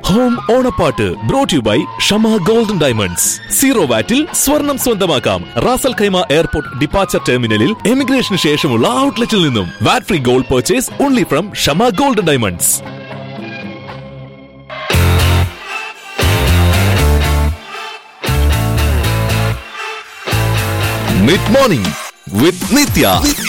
home ഓണപ്പാട്ട് brought you by Shama golden diamonds zero വാറ്റിൽ സ്വർണം സ്വന്തമാക്കാം റാസൽ ഖൈമ എയർപോർട്ട് ഡിപ്പാച്ചർ ടെർമിനലിൽ എമിഗ്രേഷന് ശേഷമുള്ള ഔട്ട്ലെറ്റിൽ നിന്നും VAT free gold purchase only from Shama golden diamonds mid morning with Nithya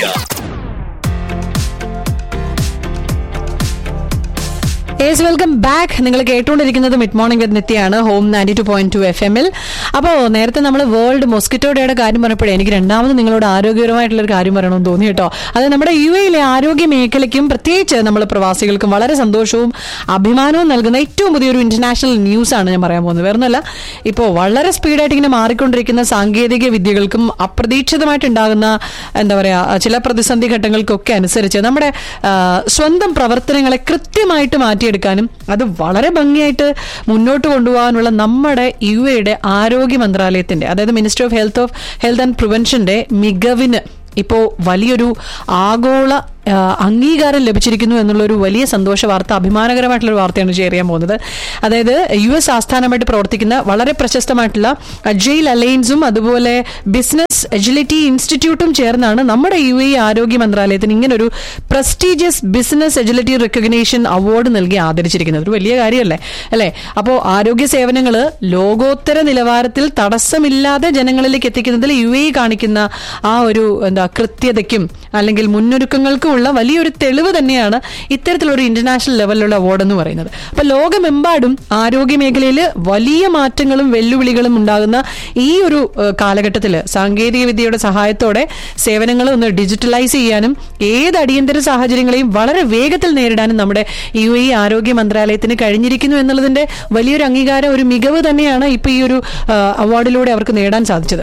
yes welcome back നിങ്ങൾ കേട്ടുകൊണ്ടിരിക്കുന്നത് മിഡ് മോർണിംഗ് വിത്ത് നിത്യാണ് Home ninety two point two F എമ്മിൽ അപ്പോൾ നേരത്തെ നമ്മൾ വേൾഡ് മൊസ്കിറ്റോ ഡേയുടെ കാര്യം പറഞ്ഞപ്പോഴേ എനിക്ക് രണ്ടാമത് നിങ്ങളോട് ആരോഗ്യപരമായിട്ടുള്ള ഒരു കാര്യം പറയണമെന്ന് തോന്നി കേട്ടോ അത് നമ്മുടെ യു എയിലെ ആരോഗ്യ മേഖലയ്ക്കും പ്രത്യേകിച്ച് നമ്മൾ പ്രവാസികൾക്കും വളരെ സന്തോഷവും അഭിമാനവും നൽകുന്ന ഏറ്റവും പുതിയൊരു ഇന്റർനാഷണൽ ന്യൂസ് ആണ് ഞാൻ പറയാൻ പോകുന്നത് വേറൊന്നുമല്ല ഇപ്പോൾ വളരെ സ്പീഡായിട്ട് ഇങ്ങനെ മാറിക്കൊണ്ടിരിക്കുന്ന സാങ്കേതിക വിദ്യകൾക്കും അപ്രതീക്ഷിതമായിട്ടുണ്ടാകുന്ന എന്താ പറയുക ചില പ്രതിസന്ധി ഘട്ടങ്ങൾക്കൊക്കെ അനുസരിച്ച് നമ്മുടെ ആ, സ്വന്തം പ്രവർത്തനങ്ങളെ കൃത്യമായിട്ട് മാറ്റിയെടുക്കാനും അത് വളരെ ഭംഗിയായിട്ട് മുന്നോട്ട് കൊണ്ടുപോകാനുള്ള നമ്മുടെ യു എയുടെ ആരോഗ്യ മന്ത്രാലയത്തിന്റെ അതായത് ministry of health of health and പ്രിവെൻഷന്റെ മികവിന് ഇപ്പോൾ വലിയൊരു ആഗോള ആ, അംഗീകാരം ലഭിച്ചിരിക്കുന്നു എന്നുള്ളൊരു വലിയ സന്തോഷ വാർത്ത അഭിമാനകരമായിട്ടുള്ള ഒരു വാർത്തയാണ് ഷെയർ ചെയ്യാൻ പോകുന്നത് അതായത് യു എസ് ആസ്ഥാനമായിട്ട് പ്രവർത്തിക്കുന്ന വളരെ പ്രശസ്തമായിട്ടുള്ള അജയിൽ അലയൻസും അതുപോലെ ബിസിനസ് എജിലിറ്റി ഇൻസ്റ്റിറ്റ്യൂട്ടും ചേർന്നാണ് നമ്മുടെ യു എ ആരോഗ്യ മന്ത്രാലയത്തിന് ഇങ്ങനൊരു prestigious business agility recognition award നൽകി ആദരിച്ചിരിക്കുന്നത് ഒരു വലിയ കാര്യമല്ലേ അല്ലേ അപ്പോൾ ആരോഗ്യ സേവനങ്ങൾ ലോകോത്തര നിലവാരത്തിൽ തടസ്സമില്ലാതെ ജനങ്ങളിലേക്ക് എത്തിക്കുന്നതിൽ യു എ കാണിക്കുന്ന ആ ഒരു എന്താ കൃത്യതയ്ക്കും അല്ലെങ്കിൽ മുന്നൊരുക്കങ്ങൾക്കും ഉള്ള വലിയൊരു തെളിവ് തന്നെയാണ് ഇത്തരത്തിലൊരു ഇന്റർനാഷണൽ ലെവലിലുള്ള അവാർഡ് എന്ന് പറയുന്നത് അപ്പൊ ലോകമെമ്പാടും ആരോഗ്യ മേഖലയിൽ വലിയ മാറ്റങ്ങളും വെല്ലുവിളികളും ഉണ്ടാകുന്ന ഈ ഒരു കാലഘട്ടത്തിൽ സാങ്കേതിക വിദ്യയുടെ സഹായത്തോടെ സേവനങ്ങൾ ഒന്ന് ഡിജിറ്റലൈസ് ചെയ്യാനും ഏത് അടിയന്തര സാഹചര്യങ്ങളെയും വളരെ വേഗത്തിൽ നേരിടാനും നമ്മുടെ യു എ ആരോഗ്യ മന്ത്രാലയത്തിന് കഴിഞ്ഞിരിക്കുന്നു എന്നുള്ളതിന്റെ വലിയൊരു അംഗീകാരം ഒരു മികവ് തന്നെയാണ് ഇപ്പൊ ഈ ഒരു ആ, അവാർഡിലൂടെ അവർക്ക് നേടാൻ സാധിച്ചത്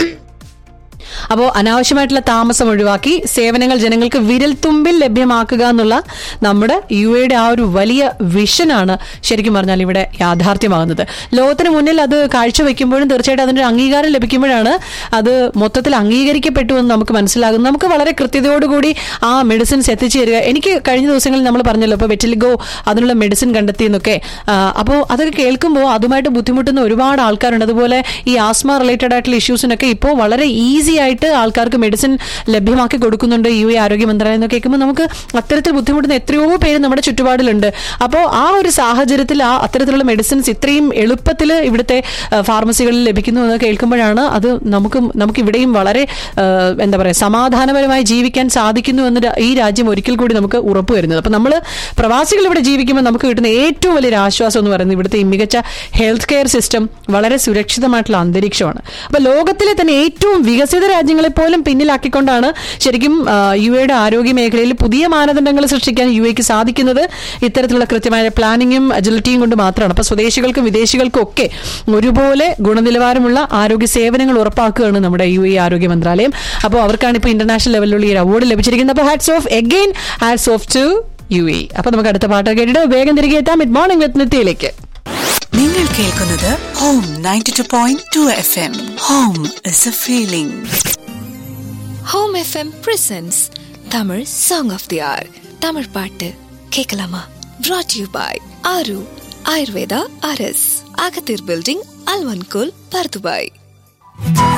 അപ്പോൾ അനാവശ്യമായിട്ടുള്ള താമസം ഒഴിവാക്കി സേവനങ്ങൾ ജനങ്ങൾക്ക് വിരൽത്തുമ്പിൽ ലഭ്യമാക്കുക എന്നുള്ള നമ്മുടെ യു എയുടെ ആ ഒരു വലിയ വിഷനാണ് ശരിക്കും പറഞ്ഞാൽ ഇവിടെ യാഥാർത്ഥ്യമാകുന്നത് ലോകത്തിന് മുന്നിൽ അത് കാഴ്ചവെക്കുമ്പോഴും തീർച്ചയായിട്ടും അതിന്റെ ഒരു അംഗീകാരം ലഭിക്കുമ്പോഴാണ് അത് മൊത്തത്തിൽ അംഗീകരിക്കപ്പെട്ടു എന്ന് നമുക്ക് മനസ്സിലാകും നമുക്ക് വളരെ കൃത്യതയോടുകൂടി ആ മെഡിസിൻസ് എത്തിച്ചേരുക എനിക്ക് കഴിഞ്ഞ ദിവസങ്ങളിൽ നമ്മൾ പറഞ്ഞല്ലോ ഇപ്പോൾ വെറ്റിലിഗോ അതിനുള്ള മെഡിസിൻ കണ്ടെത്തി എന്നൊക്കെ അപ്പോൾ അതൊക്കെ കേൾക്കുമ്പോൾ അതുമായിട്ട് ബുദ്ധിമുട്ടുന്ന ഒരുപാട് ആൾക്കാരുണ്ട് അതുപോലെ ഈ ആസ്മ റിലേറ്റഡ് ആയിട്ടുള്ള ഇഷ്യൂസിനൊക്കെ ഇപ്പോൾ വളരെ ഈസി ആയിട്ട് ആൾക്കാർക്ക് മെഡിസിൻ ലഭ്യമാക്കി കൊടുക്കുന്നുണ്ട് യു എ ആരോഗ്യ മന്ത്രാലയം എന്ന് കേൾക്കുമ്പോൾ നമുക്ക് അത്തരത്തിൽ ബുദ്ധിമുട്ടുന്ന എത്രയോ പേര് നമ്മുടെ ചുറ്റുപാടിലുണ്ട് അപ്പോൾ ആ ഒരു സാഹചര്യത്തിൽ ആ അത്തരത്തിലുള്ള മെഡിസിൻസ് ഇത്രയും എളുപ്പത്തിൽ ഇവിടുത്തെ ആ, ഫാർമസികളിൽ ലഭിക്കുന്നു എന്ന് കേൾക്കുമ്പോഴാണ് അത് നമുക്ക് നമുക്ക് ഇവിടെയും വളരെ ആ, എന്താ പറയുക സമാധാനപരമായി ജീവിക്കാൻ സാധിക്കുന്നു എന്ന് രാ- ഈ രാജ്യം ഒരിക്കൽ കൂടി നമുക്ക് ഉറപ്പ് വരുന്നത് അപ്പം നമ്മൾ പ്രവാസികൾ ഇവിടെ ജീവിക്കുമ്പോൾ നമുക്ക് കിട്ടുന്ന ഏറ്റവും വലിയൊരു ആശ്വാസം എന്ന് പറയുന്നത് ഇവിടുത്തെ ഈ മികച്ച ഹെൽത്ത് കെയർ സിസ്റ്റം വളരെ സുരക്ഷിതമായിട്ടുള്ള അന്തരീക്ഷമാണ് അപ്പൊ ലോകത്തിലെ തന്നെ ഏറ്റവും വികസിത രാജ്യങ്ങളെ പോലും പിന്നിലാക്കിക്കൊണ്ടാണ് ശരിക്കും ആ, യു എയുടെ ആരോഗ്യ മേഖലയിൽ പുതിയ മാനദണ്ഡങ്ങൾ സൃഷ്ടിക്കാൻ യു എക്ക് സാധിക്കുന്നത് ഇത്തരത്തിലുള്ള കൃത്യമായ പ്ലാനിങ്ങും അജിലിറ്റിയും കൊണ്ട് മാത്രമാണ് അപ്പൊ സ്വദേശികൾക്കും വിദേശികൾക്കും ഒക്കെ ഒരുപോലെ ഗുണനിലവാരമുള്ള ആരോഗ്യ സേവനങ്ങൾ ഉറപ്പാക്കുകയാണ് നമ്മുടെ യു എ ആരോഗ്യ മന്ത്രാലയം അപ്പോൾ അവർക്കാണ് ഇപ്പോൾ ഇന്റർനാഷണൽ ലെവലിലുള്ള ഈ അവാർഡ് ലഭിച്ചിരിക്കുന്നത് അപ്പോൾ hats off again hats off to you എ അപ്പൊ നമുക്ക് അടുത്ത പാട്ട് കേട്ടിട്ട് വേഗം തിരികെ എത്താം മിഡ് മോർണിംഗ് വിത്ത് നിത്യയിലേക്ക് നിങ്ങൾ കേൾക്കുന്നത് Home ninety two point two F M Home is a feeling Home FM presents Tamil song of the hour Tamil பாட்டு கேட்கலாமா brought you by Aaru Ayurveda R S அகத்தீர் பில்டிங் அல்வன்கோல் பர்துபாய்